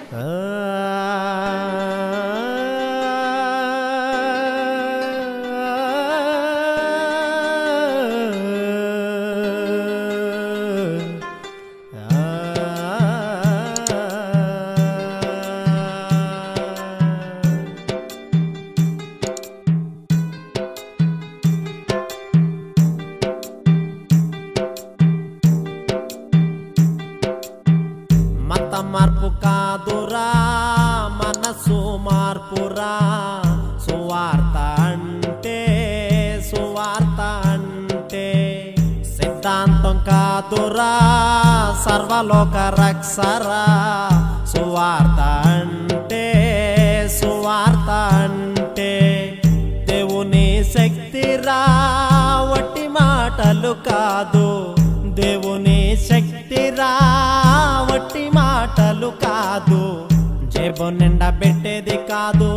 మత మార్పు కాదురా మనసు మార్పురా సువార్త అంటే సువార్త అంటే సిద్ధాంతం కాదురా సర్వలోక రక్షరా సువార్త అంటే సువార్త అంటే దేవుని శక్తిరా వట్టి మాటలు కాదు దేవుని శక్తిరా వట్టి మాటలు కాదు జేబు నిండా పెట్టేది కాదు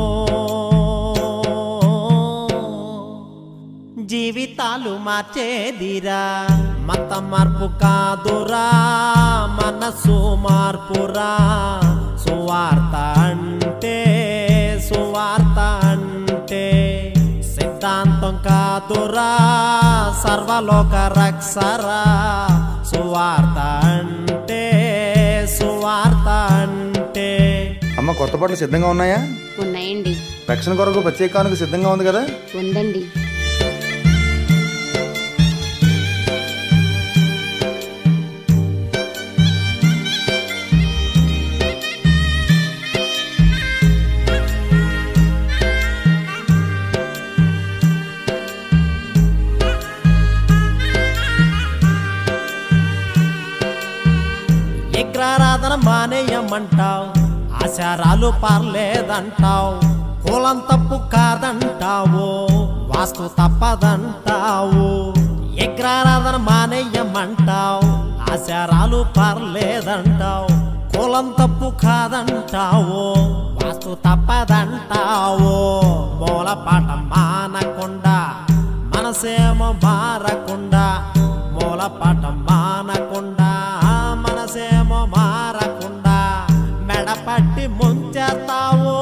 జీవితాలు మార్చేదిరా మత మార్పు కాదురా మనసు మార్పురా సువార్త అంటే సువార్త అంటే సిద్ధాంతం కాదురా సర్వలోక రక్షరా సువార్త అంటే సువార్త అంటే అమ్మ కొత్త బట్టలు సిద్ధంగా ఉన్నాయా ఉన్నాయండి రక్షణ కొరకు ప్రత్యేకానికి సిద్ధంగా ఉంది కదా ఉందండి విగ్రహారాధన మానేయమంటావు ఆచారాలు పర్లేదంటావు కులం తప్పు కాదంటావు వాస్తు తప్పదంటావు విగ్రహారాధన మానేయమంటావు ఆచారాలు పర్లేదంటావు కులం తప్పు కాదంటావు వాస్తు తప్పదంటావు మూలపాఠం మానకుండా మనసేమో మారకుండా మూలపాఠం మానకుండా మనసేమో మారకుండా మెడపట్టి ముంచేస్తావు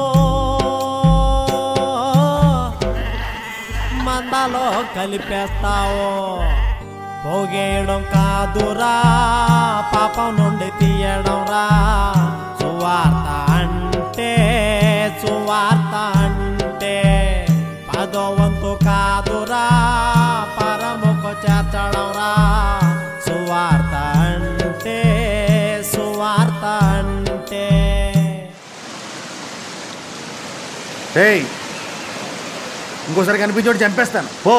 మందలో కలిపేస్తావు పోగేయడం కాదురా పాపం నుండి తీయడం రా సువార్త అంటే సువార్త అంటే పదో వంతు కాదురా పరముకు చేర్చడం రా సువార్త అంటే సువార్త అంటే ఏయ్ ఇంకోసారి కనిపించోడు చంపేస్తాను పో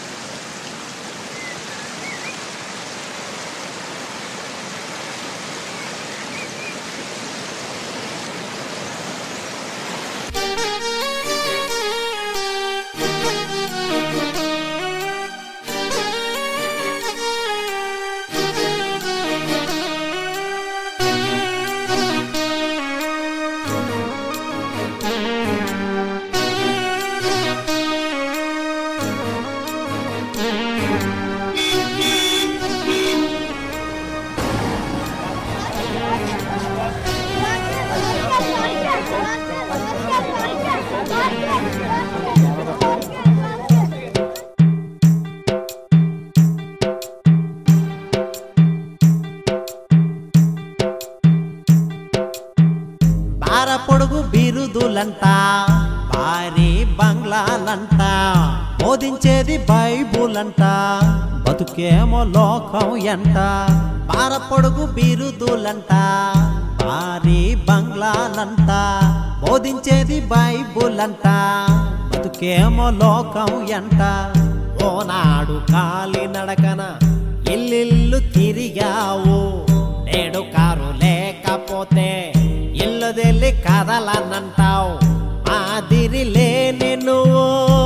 బార పొడుగు బిరుదులంట భారీ బంగ్లాలంట బోధించేది బైబుల్ అంట బతుకేమో లోకం ఎంట బార పొడుగు బిరుదులంట భారీ బంగ్లాలంట బోధించేది బైబుల్ అంట బతుకేమో లోకం ఎంట ఓనాడు కాలి నడకన ఇల్లిల్లు తిరిగావు నేడు కారు లేకపోతే ఇల్లు తెల్లి కదలనంటావు మాదిరి లేని నువ్వు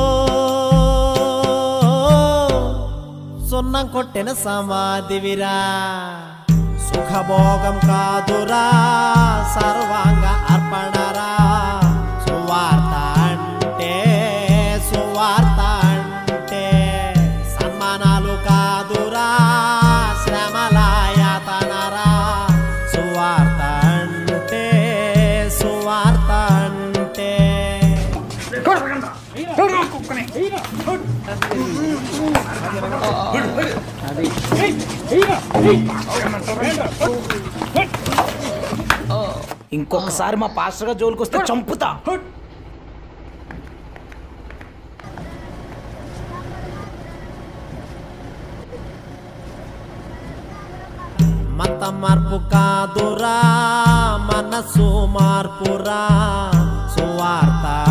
సున్నం కొట్టిన సమాధివిరా సుఖభోగం కాదురా సర్వాంగ అర్పణరా సువార్త అంటే సువార్త అంటే సన్మానాలు కాదురా శ్రమలాయతనరా సువార్త అంటే ఇంకొకసారి మా పాస్టర్ గా జోలికి వస్తే చంపుతా మత మార్పు కాదురా మనసు మార్పురా సువార్త